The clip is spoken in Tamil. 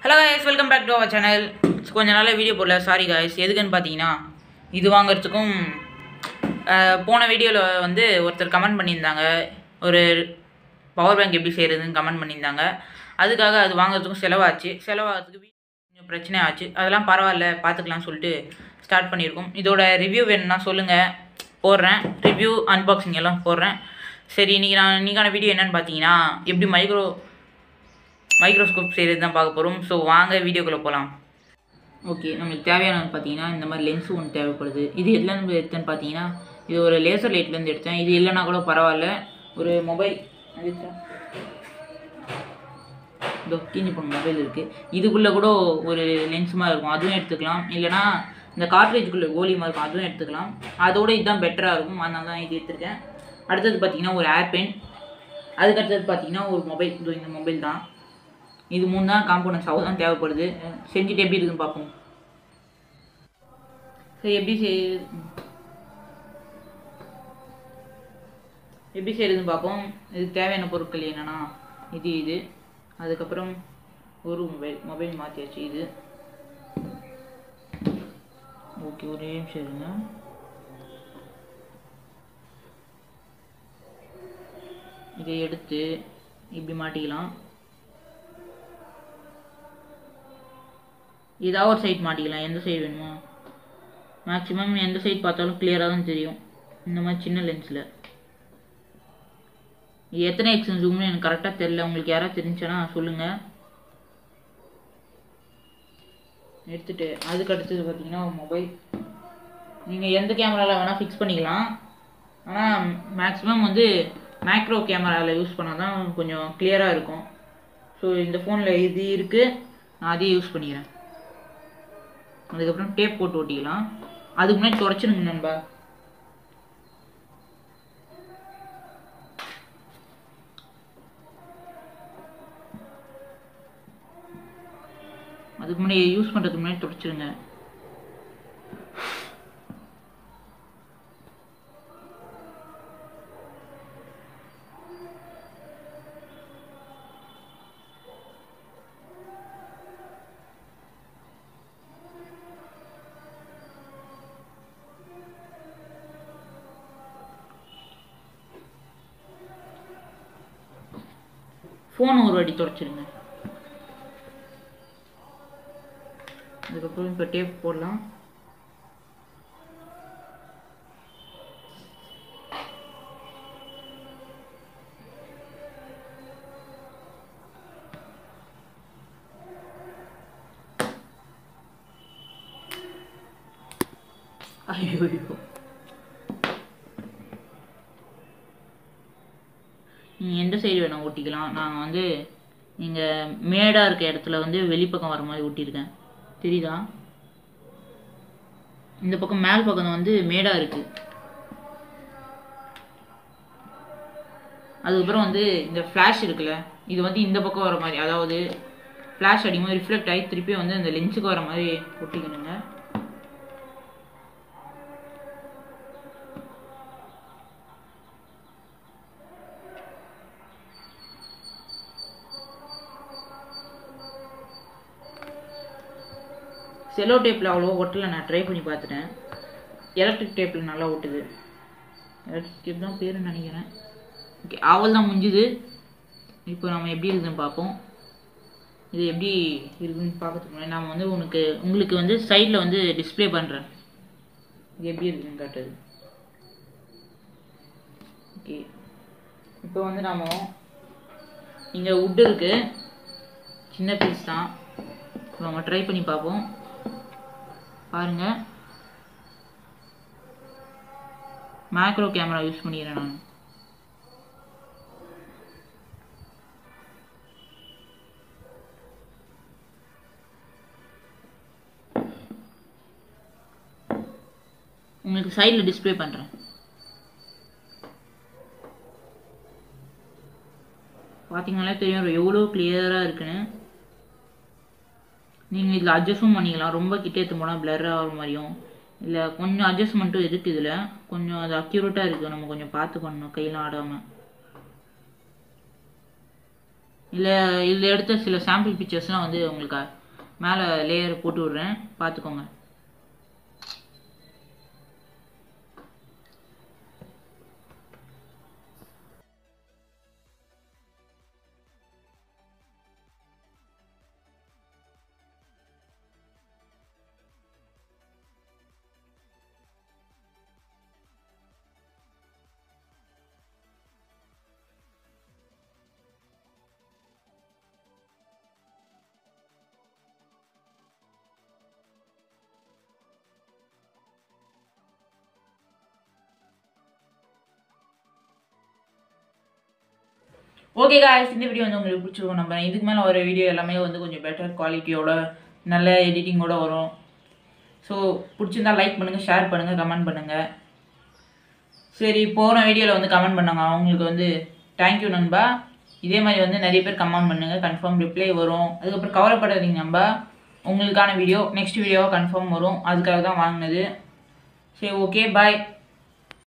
hello guys welcome back to our channel கொஞ்ச நாளாக வீடியோ போடல சாரி guys எதுக்குன்னு பார்த்தீங்கன்னா இது வாங்குறதுக்கும் அஹ், போன வீடியோவில் வந்து ஒருத்தர் கமெண்ட் பண்ணியிருந்தாங்க ஒரு பவர் பேங்க் எப்படி செய்கிறதுன்னு கமெண்ட் பண்ணியிருந்தாங்க அதுக்காக அது வாங்குறதுக்கும் செலவாச்சு செலவாகிறதுக்கு வீ- கொஞ்சம் பிரச்சனை ஆச்சு அதெல்லாம் பரவாயில்ல பார்த்துக்கலாம்னு சொல்லிட்டு ஸ்டார்ட் பண்ணியிருக்கோம் இதோட ரிவ்யூ வேணும்னா சொல்லுங்கள் போடுறேன் ரிவ்யூ அன்பாக்சிங் எல்லாம் போடுறேன் சரி இன்றைக்கி நான் இன்றைக்கான வீடியோ என்னென்னு பார்த்தீங்கன்னா எப்படி மைக்ரோ மைக்ரோஸ்கோப் செய்கிறது தான் பார்க்க போகிறோம் ஸோ வாங்க வீடியோக்குள்ளே போகலாம் ஓகே நம்மளுக்கு தேவையானது பார்த்தீங்கன்னா இந்த மாதிரி லென்ஸு ஒன்று தேவைப்படுது இது எதுலேருந்து எடுத்தேன்னு பார்த்தீங்கன்னா இது ஒரு லேசர் லைட்லேருந்து எடுத்தேன் இது இல்லைன்னா கூட பரவாயில்ல ஒரு மொபைல் இதோ கீஞ்சி போன மொபைல் இருக்குது இதுக்குள்ளே கூட ஒரு லென்ஸ் மாதிரி இருக்கும் அதுவும் எடுத்துக்கலாம் இல்லைனா இந்த கார்ட்ரேஜுக்குள்ளே கோலி மாதிரி இருக்கும் அதுவும் எடுத்துக்கலாம் அதோட இதுதான் பெட்டராக இருக்கும் அதனால தான் இது எடுத்திருக்கேன் அடுத்தது பார்த்தீங்கன்னா ஒரு ஏர் பென் அதுக்கு அடுத்தது பார்த்தீங்கன்னா ஒரு மொபைல் இதோ இந்த மொபைல் தான் இது மூணு தான் காம்போனன்ட்ஸ் அவ்வளோ தான் தேவைப்படுது செஞ்சுட்டு எப்படி இருக்குன்னு பார்ப்போம் சரி எப்படி செய் எப்படி செய்யறதுன்னு பார்ப்போம் இதுக்கு தேவையான பொருட்கள் என்னென்னா இது இது அதுக்கப்புறம் ஒரு மொபைல் மொபைல் மாற்றியாச்சு இது ஓகே ஒரே நிமிஷம் இருங்க இதை எடுத்து இப்படி மாட்டிக்கலாம் ஏதாவது ஒரு சைட் மாட்டிக்கலாம் எந்த சைடு வேணுமோ மேக்ஸிமம் எந்த சைட் பார்த்தாலும் கிளியராக தான் தெரியும் இந்த மாதிரி சின்ன லென்ஸில் இது எத்தனை எக்ஸன் ஜூம்னு எனக்கு கரெக்டாக தெரில உங்களுக்கு யாராவது தெரிஞ்சுன்னா சொல்லுங்கள் எடுத்துட்டு அதுக்கு அடுத்தது பார்த்தீங்கன்னா ஒரு மொபைல் நீங்கள் எந்த கேமராவில் வேணால் ஃபிக்ஸ் பண்ணிக்கலாம் ஆனால் மேக்ஸிமம் வந்து மேக்ரோ கேமராவில் யூஸ் பண்ணால் தான் கொஞ்சம் கிளியராக இருக்கும் ஸோ இந்த ஃபோனில் இது இருக்குது நான் அதையே யூஸ் பண்ணிக்கிறேன் அதுக்கப்புறம் டேப் போட்டு ஒட்டிக்கலாம் அதுக்கு முன்னாடி தொடச்சிடுங்க நண்பா அதுக்கு முன்னாடி யூஸ் பண்ணுறதுக்கு முன்னாடி தொடச்சிடுங்க ஃபோன் ஒரு வாட்டி தொடச்சிடுங்க அதுக்கப்புறம் இப்போ டேப் போடலாம் ஐயோ நீங்கள் எந்த சைடு வேணால் ஓட்டிக்கலாம் நான் வந்து நீங்கள் மேடாக இருக்க இடத்துல வந்து வெளிப்பக்கம் வர மாதிரி ஓட்டியிருக்கேன் தெரியுதா இந்த பக்கம் மேல் பக்கம் வந்து மேடாக இருக்குது அதுக்கப்புறம் வந்து இந்த ஃப்ளாஷ் இருக்குல்ல இது வந்து இந்த பக்கம் வர மாதிரி அதாவது ஃப்ளாஷ் அடிக்கும்போது ரிஃப்ளெக்ட் ஆகி திருப்பி வந்து அந்த லென்ஸுக்கு வர மாதிரி ஒட்டிக்கணுங்க செலோ டேப்பில் அவ்வளோ ஒட்டலை நான் ட்ரை பண்ணி பார்த்துட்டேன் எலக்ட்ரிக் டேப்பில் நல்லா ஒட்டுது எலக்ட்ரிக் டேப் தான் பேருன்னு நினைக்கிறேன் ஓகே அவள் தான் முடிஞ்சுது இப்போ நம்ம எப்படி இருக்குதுன்னு பார்ப்போம் இது எப்படி இருக்குன்னு பார்க்கறதுக்கு முன்னாடி நான் வந்து உனக்கு உங்களுக்கு வந்து சைடில் வந்து டிஸ்ப்ளே பண்ணுறேன் இது எப்படி இருக்குன்னு காட்டுறது ஓகே இப்போ வந்து நாம இங்கே உட் இருக்கு சின்ன பீஸ் தான் இப்போ நம்ம ட்ரை பண்ணி பார்ப்போம் பாருங்க மேக்ரோ கேமரா யூஸ் பண்ணிக்கிறேன் நான் உங்களுக்கு சைடில் டிஸ்ப்ளே பண்ணுறேன் பார்த்தீங்களா தெரியும் எவ்வளோ கிளியராக இருக்குன்னு நீங்கள் இதில் அட்ஜஸ்ட்டும் பண்ணிக்கலாம் ரொம்ப கிட்டே எடுத்து போனால் பிளர் ஆகிற மாதிரியும் இல்லை கொஞ்சம் அட்ஜஸ்ட்மெண்ட்டும் இருக்குது இதில் கொஞ்சம் அது அக்யூரேட்டாக இருக்குது நம்ம கொஞ்சம் பார்த்து பண்ணணும் கையெல்லாம் ஆடாமல் இல்லை இதில் எடுத்த சில சாம்பிள் பிக்சர்ஸ்லாம் வந்து உங்களுக்கு மேலே லேயர் போட்டு விட்றேன் பார்த்துக்கோங்க ஓகே காய்ஸ் இந்த வீடியோ வந்து உங்களுக்கு பிடிச்சிருக்கும் நம்புறேன் இதுக்கு மேலே வர வீடியோ எல்லாமே வந்து கொஞ்சம் பெட்டர் குவாலிட்டியோட நல்ல எடிட்டிங்கோட வரும் ஸோ பிடிச்சிருந்தா லைக் பண்ணுங்கள் ஷேர் பண்ணுங்கள் கமெண்ட் பண்ணுங்கள் சரி போன வீடியோவில் வந்து கமெண்ட் பண்ணாங்க அவங்களுக்கு வந்து தேங்க்யூ நண்பா இதே மாதிரி வந்து நிறைய பேர் கமெண்ட் பண்ணுங்கள் கன்ஃபார்ம் ரிப்ளை வரும் அதுக்கப்புறம் கவலைப்படாதீங்க நண்பா உங்களுக்கான வீடியோ நெக்ஸ்ட் வீடியோவாக கன்ஃபார்ம் வரும் அதுக்காக தான் வாங்கினது சரி ஓகே பாய்